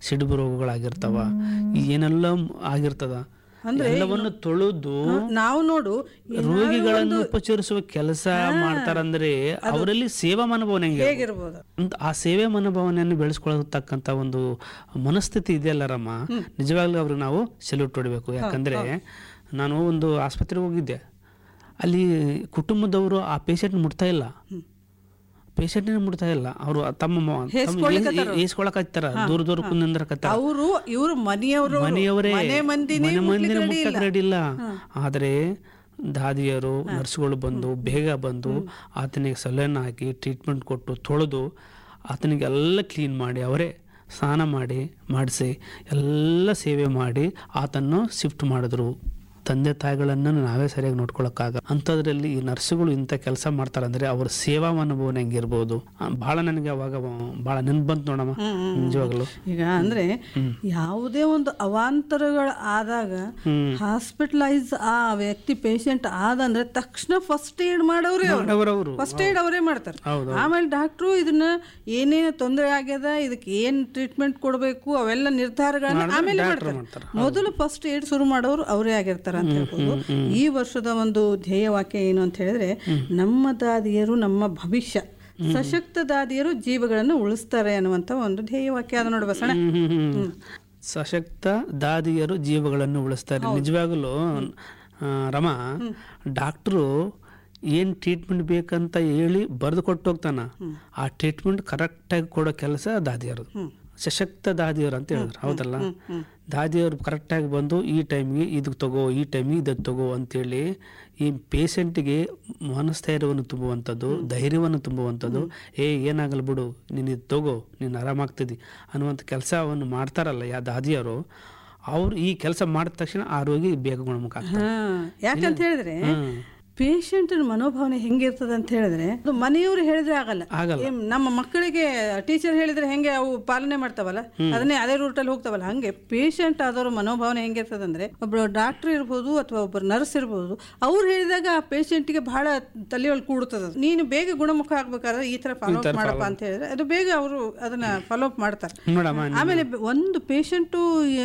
ಸಿಡುಬು ರೋಗಗಳಾಗಿರ್ತಾವ ಏನೆಲ್ಲ ಆಗಿರ್ತದ ಎಲ್ಲವನ್ನು ತೊಳೆದು ನಾವು ನೋಡು ರೋಗಿಗಳನ್ನು ಉಪಚರಿಸುವ ಕೆಲಸ ಮಾಡ್ತಾರಂದ್ರೆ ಅವರಲ್ಲಿ ಸೇವಾ ಮನೋಭಾವನೆ ಹೆಂಗೆ ಹೇಗಿರ್ಬೋದು ಅಂತ ಆ ಸೇವೆ ಮನೋಭಾವನೆಯನ್ನು ಬೆಳೆಸ್ಕೊಳ್ಳತಕ್ಕಂಥ ಒಂದು ಮನಸ್ಥಿತಿ ಇದೆಯಲ್ಲ ರಮ್ಮ ನಿಜವಾಗ್ಲೂ ಅವ್ರಿಗೆ ನಾವು ಸೆಲ್ಯೂಟ್ ಹೊಡಿಬೇಕು ಯಾಕಂದ್ರೆ ನಾನು ಒಂದು ಆಸ್ಪತ್ರೆಗೆ ಹೋಗಿದ್ದೆ ಅಲ್ಲಿ ಕುಟುಂಬದವರು ಆ ಪೇಷಂಟ್ ಮುಟ್ತಾ ಇಲ್ಲ ಪೇಷಂಟ್ನೇ ಮುಟ್ತಾ ಇಲ್ಲ ಅವರು ತಮ್ಮ ಏಸ್ಕೊಳಕತ್ತಾರ ದೂರ ದೂರ ಕುಂದಿರ್ಕತ್ತಾರ ಅವರು ಇವರು ಮನೆಯವರು ಮನೆಯವರೇ ಮನೆ ಮಂದಿನೇ ಮನೆ ಮಂದಿನೇ ಮುಟ್ಲಿಕ್ಕೆ ready ಮುಟ್ಟಕ್ಕೆ ರೆಡಿ ಇಲ್ಲ ಆದರೆ ದಾದಿಯರು ನರ್ಸ್ಗಳು ಬಂದು ಬೇಗ ಬಂದು ಆತನಿಗೆ ಸಲಹೆನ ಹಾಕಿ ಟ್ರೀಟ್ಮೆಂಟ್ ಕೊಟ್ಟು ತೊಳೆದು ಆತನಿಗೆ ಎಲ್ಲ ಕ್ಲೀನ್ ಮಾಡಿ ಅವರೇ ಸ್ನಾನ ಮಾಡಿ ಮಾಡಿಸಿ ಎಲ್ಲ ಸೇವೆ ಮಾಡಿ ಆತನ್ನು ಶಿಫ್ಟ್ ಮಾಡಿದ್ರು ತಂದೆ ತಾಯಿಗಳನ್ನು ನಾವೇ ಸರಿಯಾಗಿ ನೋಡ್ಕೊಳಕ್ಕಾಗ ಅಂಥದ್ರಲ್ಲಿ ಈ ನರ್ಸುಗಳು ಇಂಥ ಕೆಲಸ ಮಾಡ್ತಾರಂದ್ರೆ ಅವ್ರ ಸೇವಾ ಮನೋಭಾವನೆ ಹೆಂಗಿರ್ಬೋದು ಆ, ಭಾಳ ನನಗೆ ಅವಾಗ ಭಾಳ ನೆನ್ಪು ಬಂತು ನೋಡಮ್ಮ ನಿಜವಾಗ್ಲು ಈಗ ಅಂದ್ರೆ ಯಾವುದೇ ಒಂದು ಅವಾಂತರಗಳು ಆದಾಗ ಹ್ಮ್. ಹಾಸ್ಪಿಟಲೈಸ್ ಆ ವ್ಯಕ್ತಿ ಪೇಷಂಟ್ ಆದಂದ್ರೆ ತಕ್ಷಣ ಫಸ್ಟ್ ಏಡ್ ಮಾಡೋರೇ ಅವ್ರು ಅವರವರು ಫಸ್ಟ್ ಏಡ್ ಅವರೇ ಮಾಡ್ತಾರೆ ಹೌದು. ಆಮೇಲೆ ಡಾಕ್ಟ್ರು ಇದನ್ನ ಏನೇನು ತೊಂದರೆ ಆಗ್ಯದ ಇದಕ್ಕೆ ಏನ್ ಟ್ರೀಟ್ಮೆಂಟ್ ಕೊಡಬೇಕು ಅವೆಲ್ಲ ನಿರ್ಧಾರಗಳನ್ನ ಆಮೇಲೆ ಮಾಡ್ತಾರೆ ಮೊದಲು ಫಸ್ಟ್ ಏಡ್ ಶುರು ಮಾಡೋರು ಅವರೇ ಆಗಿರ್ತಾರೆ ಅಂತ ಹೇಳ್ಬೋದು ಈ ವರ್ಷದ ಒಂದು ಧ್ಯೇಯವಾಕ್ಯ ಏನು ಅಂತ ಹೇಳಿದ್ರೆ ನಮ್ಮ ದಾದಿಯರು ನಮ್ಮ ಭವಿಷ್ಯ ಸಶಕ್ತ ದಾದಿಯರು ಜೀವಗಳನ್ನು ಉಳಿಸ್ತಾರೆ ಅನ್ನುವಂತ ಒಂದು ಧ್ಯೇಯವಾಕ್ಯ ಅದ ನೋಡಿ ಬಸಣ್ಣ ಹ್ಮ್, ಹ್ಮ್, ಹ್ಮ್. ಸಶಕ್ತ ದಾದಿಯರು ಜೀವಗಳನ್ನು ಉಳಿಸ್ತಾರೆ ನಿಜವಾಗಲೂ ಆ, ರಮ ಡಾಕ್ಟ್ರು ಏನು ಟ್ರೀಟ್ಮೆಂಟ್ ಬೇಕಂತ ಹೇಳಿ ಬರೆದು ಕೊಟ್ಟು ಹೋಗ್ತಾನ ಆ ಟ್ರೀಟ್ಮೆಂಟ್ ಕರೆಕ್ಟಾಗಿ ಕೊಡೋ ಕೆಲಸ ದಾದಿಯರದು ಸಶಕ್ತ ದಾದಿಯರು ಅಂತ ಹೇಳಿದ್ರು ಹೌದಲ್ಲ ದಾದಿಯವರು ಕರೆಕ್ಟಾಗಿ ಬಂದು ಈ ಟೈಮ್ಗೆ ಇದು ತಗೋ ಈ ಟೈಮಿಗೆ ಇದು ತಗೋ ಅಂತೇಳಿ ಈ ಪೇಷಂಟಿಗೆ ಮನಸ್ಥೈರ್ಯವನ್ನು ತುಂಬುವಂಥದ್ದು ಧೈರ್ಯವನ್ನು ತುಂಬುವಂಥದ್ದು ಏ ಏನಾಗಲ್ಲ ಬಿಡು ನೀನು ಇದು ತಗೋ ನೀನು ಆರಾಮಾಗ್ತಿದ್ದಿ ಅನ್ನುವಂಥ ಕೆಲಸವನ್ನು ಮಾಡ್ತಾರಲ್ಲ ಯಾ ದಾದಿಯರು ಅವ್ರು ಈ ಕೆಲಸ ಮಾಡಿದ ತಕ್ಷಣ ಆ ರೋಗಿ ಬೇಗ ಗುಣಮುಖ ಆಗ್ತಾರೆ ಹಾ ಯಾಕಂತ ಹೇಳಿದ್ರೆ ಹ್ಮ್. ಪೇಷಂಟ್ ಮನೋಭಾವನೆ ಹೆಂಗಿರ್ತದೆ ಅಂತ ಹೇಳಿದ್ರೆ ಅದು ಮನೆಯವರು ಹೇಳಿದ್ರೆ ಆಗಲ್ಲ ಆಗಲ್ಲ. ಏನ್ ನಮ್ಮ ಮಕ್ಕಳಿಗೆ ಟೀಚರ್ ಹೇಳಿದ್ರೆ ಹೆಂಗೆ ಅವು ಪಾಲನೆ ಮಾಡ್ತಾವಲ್ಲ ಅದನ್ನೇ ಅದೇ ರೂಟಲ್ಲಿ ಹೋಗ್ತಾವಲ್ಲ ಹಂಗೆ ಪೇಷಂಟ್ ಆದವ್ರ ಮನೋಭಾವನೆ ಹೆಂಗಿರ್ತದೆ ಅಂದ್ರೆ ಒಬ್ರು ಡಾಕ್ಟರ್ ಇರ್ಬೋದು ಅಥವಾ ಒಬ್ಬರು ನರ್ಸ್ ಇರ್ಬೋದು ಅವ್ರು ಹೇಳಿದಾಗ ಆ ಪೇಷಂಟ್ಗೆ ಬಹಳ ತಲೆಯೊಳಗೆ ಕೂಡುತ್ತದೆ ಅದು. ನೀನು ಬೇಗ ಗುಣಮುಖ ಆಗ್ಬೇಕಾದ್ರೆ ಈ ತರ ಫಾಲೋ ಅಪ್ ಮಾಡಪ್ಪ ಅಂತ ಹೇಳಿದ್ರೆ ಅದು ಬೇಗ ಅವರು ಅದನ್ನ ಫಾಲೋ ಅಪ್ ಮಾಡ್ತಾರೆ ನೋಡಮ್ಮ ಆಮೇಲೆ ಬ- ಒಂದು ಪೇಷಂಟು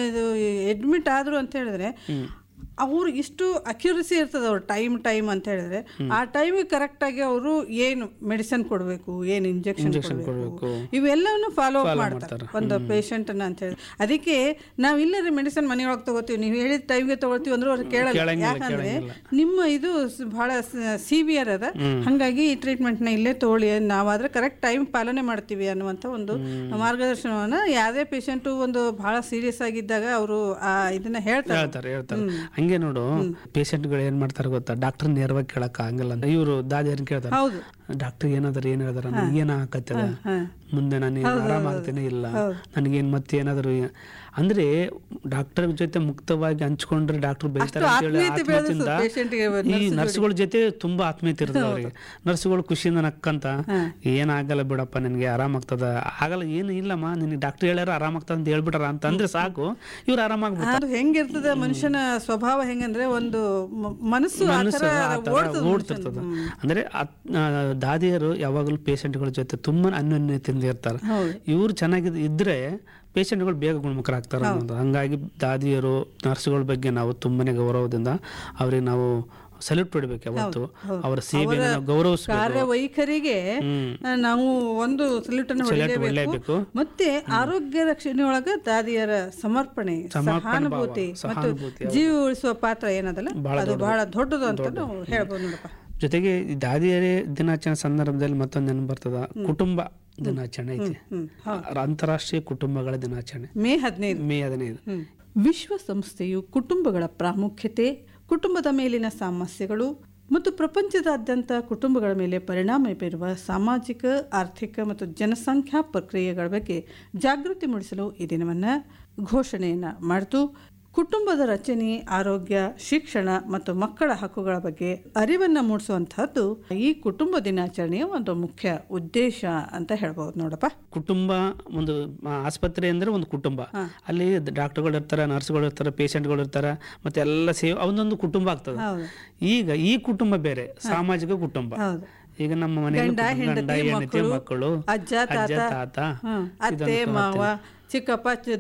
ಅಡ್ಮಿಟ್ ಆದ್ರು ಅಂತ ಹೇಳಿದ್ರೆ ಅವ್ರು ಇಷ್ಟು ಅಕ್ಯುರಸಿ ಇರ್ತದೆ ಅವ್ರ ಟೈಮ್ ಟೈಮ್ ಅಂತ ಹೇಳಿದ್ರೆ ಆ ಟೈಮಿಗೆ ಕರೆಕ್ಟಾಗಿ ಅವರು ಏನು ಮೆಡಿಸಿನ್ ಕೊಡಬೇಕು ಏನು ಇಂಜೆಕ್ಷನ್ ಕೊಡಬೇಕು ಇವೆಲ್ಲವನ್ನು ಫಾಲೋ ಅಪ್ ಮಾಡ್ತಾರೆ ಒಂದು ಪೇಷಂಟನ್ನ ಅಂತ ಹೇಳಿ ಅದಕ್ಕೆ ನಾವು ಇಲ್ಲರಿ ಮೆಡಿಸಿನ್ ಮನೆಯೊಳಗೆ ತಗೋತೀವಿ ನೀವು ಹೇಳಿದ ಟೈಮ್ಗೆ ತಗೊಳ್ತೀವಿ ಅಂದ್ರೆ ಅವ್ರು ಕೇಳಲ್ಲ ಯಾಕಂದ್ರೆ ನಿಮ್ಮ ಇದು ಸ್- ಬಹಳ ಸಿವಿಯರ್ ಅದ ಹಾಗಾಗಿ ಈ ಟ್ರೀಟ್ಮೆಂಟ್ನ ಇಲ್ಲೇ ತಗೊಳ್ಳಿ ನಾವಾದ್ರೆ ಕರೆಕ್ಟ್ ಟೈಮ್ ಪಾಲನೆ ಮಾಡ್ತೀವಿ ಅನ್ನುವಂಥ ಒಂದು ಮಾರ್ಗದರ್ಶನವನ್ನ ಯಾವುದೇ ಪೇಷಂಟು ಒಂದು ಬಹಳ ಸೀರಿಯಸ್ ಆಗಿದ್ದಾಗ ಅವರು ಆ ಇದನ್ನ ಹೇಳ್ತಾರೆ ಹೇಳ್ತಾರೆ ಹೇಳ್ತಾರೆ ಹಂಗೆ ನೋಡು ಪೇಷಂಟ್ಗಳು ಏನ್ ಮಾಡ್ತಾರೆ ಗೊತ್ತಾ ಡಾಕ್ಟರ್ ನೇರವಾಗಿ ಕೇಳಕ್ ಆಗಲ್ಲ ಅಂತ ಇವರು ದಾದಿಯರ್ನ ಕೇಳ್ತಾರೆ ಹೌದು ಡಾಕ್ಟರ್ ಏನಾದ್ರು ಏನ್ ಹೇಳ್ದಾರ ನನಗೆ ಏನ ಆಕತ್ತದ ಮುಂದೆ ನಾನು ಆರಾಮ ಆಗ್ತೇನೆ ಇಲ್ಲ ನನಗೇನ್ ಮತ್ತೆ ಏನಾದ್ರು ಏ- ಅಂದ್ರೆ ಡಾಕ್ಟರ್ ಜೊತೆ ಮುಕ್ತವಾಗಿ ಹಂಚ್ಕೊಂಡ್ರೆ ಡಾಕ್ಟರ್ ಬೈತಾರೆ ಅಂತ ಹೇಳಿ ಆತ್ಮೀಯತೆ ಬೆಳೆದು ಆತ್ಮೀಯತೆಯಿಂದ patient ಗೆ ಈ ನರ್ಸ್ಗಳ ಜೊತೆ ತುಂಬಾ ಆತ್ಮೀಯತೆ ಇರ್ತದೆ ಅವ್ರಿಗೆ ನರ್ಸ್ಗಳು ಖುಷಿಯಿಂದ ನಕ್ಕಂತ ಏನಾಗಲ್ಲ ಬಿಡಪ್ಪ ನಿನಗೆ ಆರಾಮಾಗ್ತದ ಆಗಲ್ಲ ಏನು ಇಲ್ಲಮ್ಮ ನಿನಗೆ ಡಾಕ್ಟರ್ ಹೇಳ್ಯಾರ ಆರಾಮಾಗ್ತದ ಅಂತ ಹೇಳ್ಬಿಟ್ಟಾರ ಅಂತ ಅಂದ್ರೆ ಸಾಕು ಇವ್ರು ಆರಾಮಾಗ್ಬಿಡ್ತಾರೆ ಅದು ಹೆಂಗಿರ್ತದೆ ಮನುಷ್ಯನ ಸ್ವಭಾವ ಹೆಂಗಂದ್ರೆ ಒಂದು ಮ- ಮನಸ್ಸು ಆ ಥರ ಓಡ್ತದೆ ಓಡ್ತಿರ್ತದ ಅಂದ್ರೆ ಆತ್- ಆ, ದಾದಿಯರು ಯಾವಾಗಲೂ ಪೇಷಂಟ್ಗಳ ಜೊತೆ ತುಂಬಾ ಅನ್ಯೋನ್ಯತೆಯಿಂದ ಇರ್ತಾರೆ ಇವ್ರು ಚೆನ್ನಾಗಿ ಇದ್ರೆ ಪೇಷಂಟ್ಗಳು ಬೇಗ ಗುಣಮುಖರಾಗ್ತಾರೆ ಅನ್ನೋದು ಹಂಗಾಗಿ ದಾದಿಯರು ನರ್ಸ್ಗಳ ಬಗ್ಗೆ ನಾವು ತುಂಬಾನೇ ಗೌರವದಿಂದ ಅವ್ರಿಗೆ ನಾವು ಸಲ್ಯೂಟ್ ಹೊಡಿಬೇಕು ಯಾವತ್ತು ಅವರ ಸೇವೆಯನ್ನು ನಾವು ಗೌರವಿಸ್ಬೇಕು ಕಾರ್ಯವೈಖರಿಗೆ ಆ, ನಾವು ಒಂದು ಸಲ್ಯೂಟ್ ಅನ್ನು ಹೊಡಿಲೇಬೇಕು ಹೊಡಿಲೇಬೇಕು. ಮತ್ತೆ ಆರೋಗ್ಯ ರಕ್ಷಣೆ ಒಳಗ ದಾದಿಯರ ಸಮರ್ಪಣೆ ಸಹಾನುಭೂತಿ ಮತ್ತು ಜೀವ ಉಳಿಸುವ ಪಾತ್ರ ಏನದಲ್ಲ ಅದು ಬಹಳ ದೊಡ್ಡದು ಅಂತ ನಾವು ಹೇಳ್ಬೋದು ನೋಡಪ್ಪ ಜೊತೆಗೆ ಈ ದಾದಿಯರೇ ದಿನಾಚರಣೆ ಸಂದರ್ಭದಲ್ಲಿ ಮತ್ತೊಂದು ನೆನಪು ಬರ್ತದ ಕುಟುಂಬ ದಿನಾಚರಣೆ ಐತಿ ಅಂತಾರಾಷ್ಟ್ರೀಯ ಕುಟುಂಬಗಳ ದಿನಾಚರಣೆ ಮೇ ಹದಿನೈದು ಮೇ ಹದಿನೈದು ವಿಶ್ವಸಂಸ್ಥೆಯು ಕುಟುಂಬಗಳ ಪ್ರಾಮುಖ್ಯತೆ ಕುಟುಂಬದ ಮೇಲಿನ ಸಮಸ್ಯೆಗಳು ಮತ್ತು ಪ್ರಪಂಚದಾದ್ಯಂತ ಕುಟುಂಬಗಳ ಮೇಲೆ ಪರಿಣಾಮ ಬೀರುವ ಸಾಮಾಜಿಕ ಆರ್ಥಿಕ ಮತ್ತು ಜನಸಂಖ್ಯಾ ಪ್ರಕ್ರಿಯೆಗಳ ಬಗ್ಗೆ ಜಾಗೃತಿ ಮೂಡಿಸಲು ಈ ದಿನವನ್ನು ಘೋಷಣೆಯನ್ನು ಮಾಡಿತು ಕುಟುಂಬದ ರಚನೆ ಆರೋಗ್ಯ ಶಿಕ್ಷಣ ಮತ್ತು ಮಕ್ಕಳ ಹಕ್ಕುಗಳ ಬಗ್ಗೆ ಅರಿವನ್ನು ಮೂಡಿಸುವಂತಹದ್ದು ಈ ಕುಟುಂಬ ದಿನಾಚರಣೆಯ ಒಂದು ಮುಖ್ಯ ಉದ್ದೇಶ ಅಂತ ಹೇಳ್ಬೋದು ನೋಡಪ್ಪ ಕುಟುಂಬ ಒಂದು ಆ, ಆಸ್ಪತ್ರೆ ಅಂದ್ರೆ ಒಂದು ಕುಟುಂಬ ಅಲ್ಲಿ ಡಾಕ್ಟರ್ಗಳು ಇರ್ತಾರೆ ನರ್ಸ್ಗಳು ಇರ್ತಾರೆ ಪೇಷಂಟ್ಗಳು ಇರ್ತಾರೆ ಮತ್ತೆ ಎಲ್ಲ ಸೇವೆ ಅವನೊಂದು ಕುಟುಂಬ ಆಗ್ತದೆ ಹೌದು ಈಗ ಈ ಕುಟುಂಬ ಬೇರೆ ಸಾಮಾಜಿಕ ಕುಟುಂಬ ಹೌದು ಈಗ ನಮ್ಮ ಮನೆಯಲ್ಲಿ ಗಂಡ, ಕುಟುಂಬ, ಗಂಡ ಹೆಂಡತಿ, ಹೆಂಡತಿ ಮಕ್ಕಳು, ಮಕ್ಕಳು ಅಜ್ಜ, ಅಜ್ಜ ತಾತ, ತಾತ ಹ್ಮ್. ಅತ್ತೆ ಮಾವ ಚಿಕ್ಕಪ್ಪ ಚ-